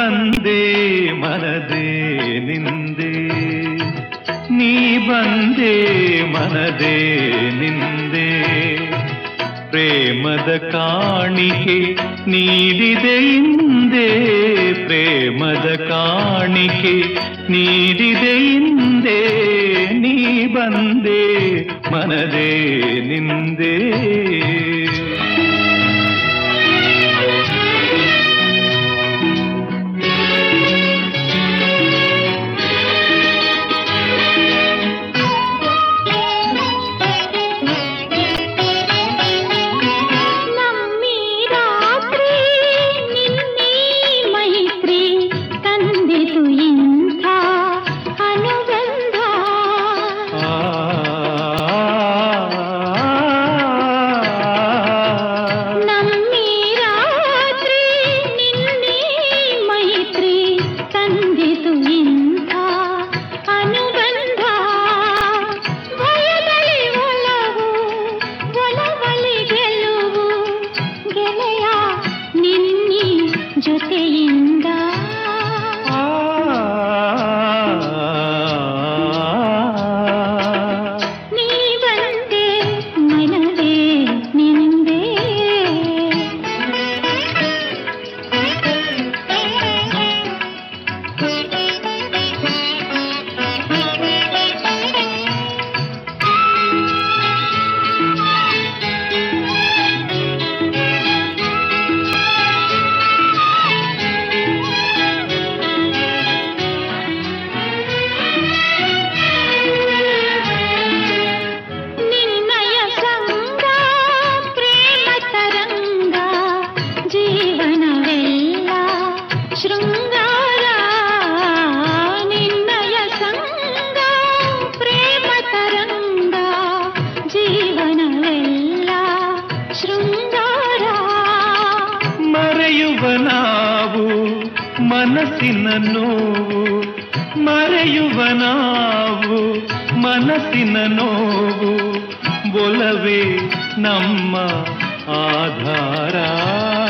ಬಂದೆ ಮನದೇ ನಿಂದೆ ನೀ ಬಂದೆ ಮನದೇ ನಿಂದೆ ಪ್ರೇಮದ ಕಾಣಿಕೆ ನೀಡಿದೆ ಹಿಂದೆ ಪ್ರೇಮದ ಕಾಣಿಕೆ ನೀಡಿದೆ ಹಿಂದೆ ನೀ ಬಂದೆ ಮನದೇ ನಿಂದೆ ನಮ್ಮಿ ರಾತ್ರಿ ನಿನ್ನೆ ಮೈತ್ರಿ ತಂದಿತು ಇಂಥ ಅನುಬಂಧ ಆ ನಮ್ಮಿ ರಾತ್ರಿ ನಿನ್ನೆ ಮೈತ್ರಿ ತಂದಿತು ಇಂಥ ಅನುಬಂಧ ಭಯದಲ್ಲಿ ಒಲವು ಒಲವಲಿ ಗೆಲುವು ಗೆಳೆಯ ನಿನ್ನಿ ಜೊತೆಯಿಂದ ನೀ ಬಂದೆ ಮನದೇ ನಿಂದೆ ನಿನ್ನಯ ಸಂಗ ಪ್ರೇಮ ತರಂಗ ಜೀವನವೆಲ್ಲ ಶೃಂಗಾರ ನಿನ್ನಯ ಸಂಗ ಪ್ರೇಮ ತರಂಗ ಜೀವನವೆಲ್ಲ ಶೃಂಗಾರ ಮರೆಯುವ ನಾವು ಮನಸ್ಸಿನ ನೋವು ಮರೆಯುವ ನಾವು ಮನಸ್ಸಿನ ನೋವು ಒಲವೇ ನಮ್ಮ ಆಧಾರ